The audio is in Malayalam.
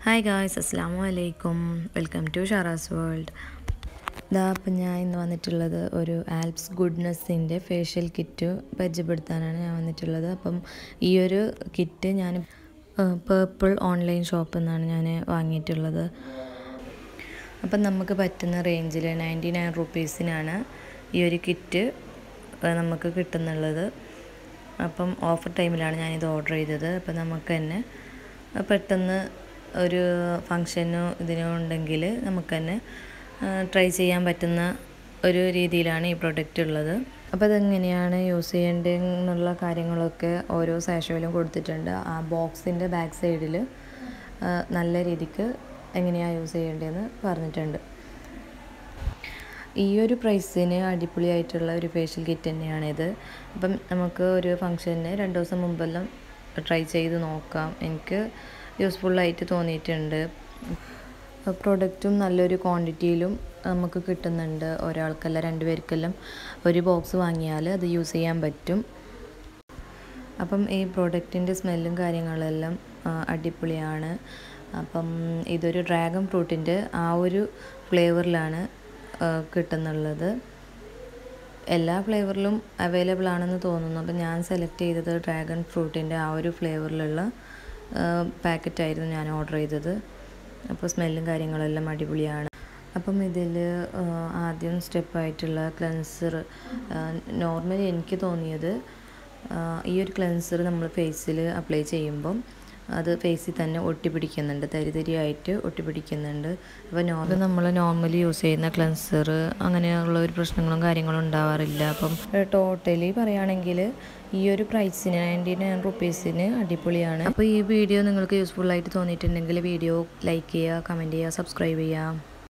ഹായ് ഗായ്സ് അസ്സാമു അലൈക്കും വെൽക്കം ടു ഷാറാസ് വേൾഡ് ഇതാ അപ്പം ഞാൻ ഇന്ന് വന്നിട്ടുള്ളത് ഒരു ആൽപ്സ് ഗുഡ്നെസ്സിൻ്റെ ഫേഷ്യൽ കിറ്റ് പരിചയപ്പെടുത്താനാണ് ഞാൻ വന്നിട്ടുള്ളത് അപ്പം ഈ ഒരു കിറ്റ് ഞാൻ പേർപ്പിൾ ഓൺലൈൻ ഷോപ്പിൽ നിന്നാണ് ഞാൻ വാങ്ങിയിട്ടുള്ളത് അപ്പം നമുക്ക് പറ്റുന്ന റേഞ്ചിൽ നയൻറ്റി നയൻ റുപ്പീസിനാണ് ഈ ഒരു കിറ്റ് നമുക്ക് കിട്ടുന്നുള്ളത് അപ്പം ഓഫർ ടൈമിലാണ് ഞാനിത് ഓർഡർ ചെയ്തത് അപ്പം നമുക്ക് തന്നെ പെട്ടെന്ന് ഒരു ഫങ്ഷനോ ഇതിനോ ഉണ്ടെങ്കിൽ നമുക്ക് തന്നെ ട്രൈ ചെയ്യാൻ പറ്റുന്ന ഒരു രീതിയിലാണ് ഈ പ്രൊഡക്റ്റ് ഉള്ളത് അപ്പോൾ അതെങ്ങനെയാണ് യൂസ് ചെയ്യേണ്ടതെന്നുള്ള കാര്യങ്ങളൊക്കെ ഓരോ സാഷോയിലും കൊടുത്തിട്ടുണ്ട് ആ ബോക്സിൻ്റെ ബാക്ക് സൈഡിൽ നല്ല രീതിക്ക് എങ്ങനെയാണ് യൂസ് ചെയ്യേണ്ടതെന്ന് പറഞ്ഞിട്ടുണ്ട് ഈ ഒരു പ്രൈസിന് അടിപൊളിയായിട്ടുള്ള ഒരു ഫേഷ്യൽ കിറ്റ് തന്നെയാണിത് അപ്പം നമുക്ക് ഒരു ഫങ്ഷന് രണ്ട് ദിവസം മുമ്പെല്ലാം ട്രൈ ചെയ്ത് നോക്കാം എനിക്ക് യൂസ്ഫുള്ളായിട്ട് തോന്നിയിട്ടുണ്ട് പ്രൊഡക്റ്റും നല്ലൊരു ക്വാണ്ടിറ്റിയിലും നമുക്ക് കിട്ടുന്നുണ്ട് ഒരാൾക്കല്ല രണ്ടുപേർക്കെല്ലാം ഒരു ബോക്സ് വാങ്ങിയാൽ അത് യൂസ് ചെയ്യാൻ പറ്റും അപ്പം ഈ പ്രോഡക്റ്റിൻ്റെ സ്മെല്ലും കാര്യങ്ങളെല്ലാം അടിപൊളിയാണ് അപ്പം ഇതൊരു ഡ്രാഗൺ ഫ്രൂട്ടിൻ്റെ ആ ഒരു ഫ്ലേവറിലാണ് കിട്ടുന്നുള്ളത് എല്ലാ ഫ്ലേവറിലും അവൈലബിൾ ആണെന്ന് തോന്നുന്നു അപ്പം ഞാൻ സെലക്ട് ചെയ്തത് ഡ്രാഗൺ ഫ്രൂട്ടിൻ്റെ ആ ഒരു ഫ്ലേവറിലുള്ള പാക്കറ്റായിരുന്നു ഞാൻ ഓർഡർ ചെയ്തത് അപ്പോൾ സ്മെല്ലും കാര്യങ്ങളെല്ലാം അടിപൊളിയാണ് അപ്പം ഇതിൽ ആദ്യം സ്റ്റെപ്പായിട്ടുള്ള ക്ലെൻസർ നോർമലി എനിക്ക് തോന്നിയത് ഈ ഒരു ക്ലെൻസർ നമ്മൾ ഫേസിൽ അപ്ലൈ ചെയ്യുമ്പം അത് ഫേസിൽ തന്നെ ഒട്ടിപ്പിടിക്കുന്നുണ്ട് തരി തരിയായിട്ട് ഒട്ടിപ്പിടിക്കുന്നുണ്ട് അപ്പോൾ നോർമൽ നമ്മൾ നോർമലി യൂസ് ചെയ്യുന്ന ക്ലെൻസർ അങ്ങനെയുള്ള ഒരു പ്രശ്നങ്ങളും കാര്യങ്ങളും ഉണ്ടാവാറില്ല അപ്പം ടോട്ടലി പറയുകയാണെങ്കിൽ ഈ ഒരു പ്രൈസിന് നയൻറ്റി നയൻ റുപ്പീസിന് അടിപൊളിയാണ് അപ്പോൾ ഈ വീഡിയോ നിങ്ങൾക്ക് യൂസ്ഫുൾ ആയിട്ട് തോന്നിയിട്ടുണ്ടെങ്കിൽ വീഡിയോ ലൈക്ക് ചെയ്യുക കമൻറ്റ് ചെയ്യുക സബ്സ്ക്രൈബ് ചെയ്യുക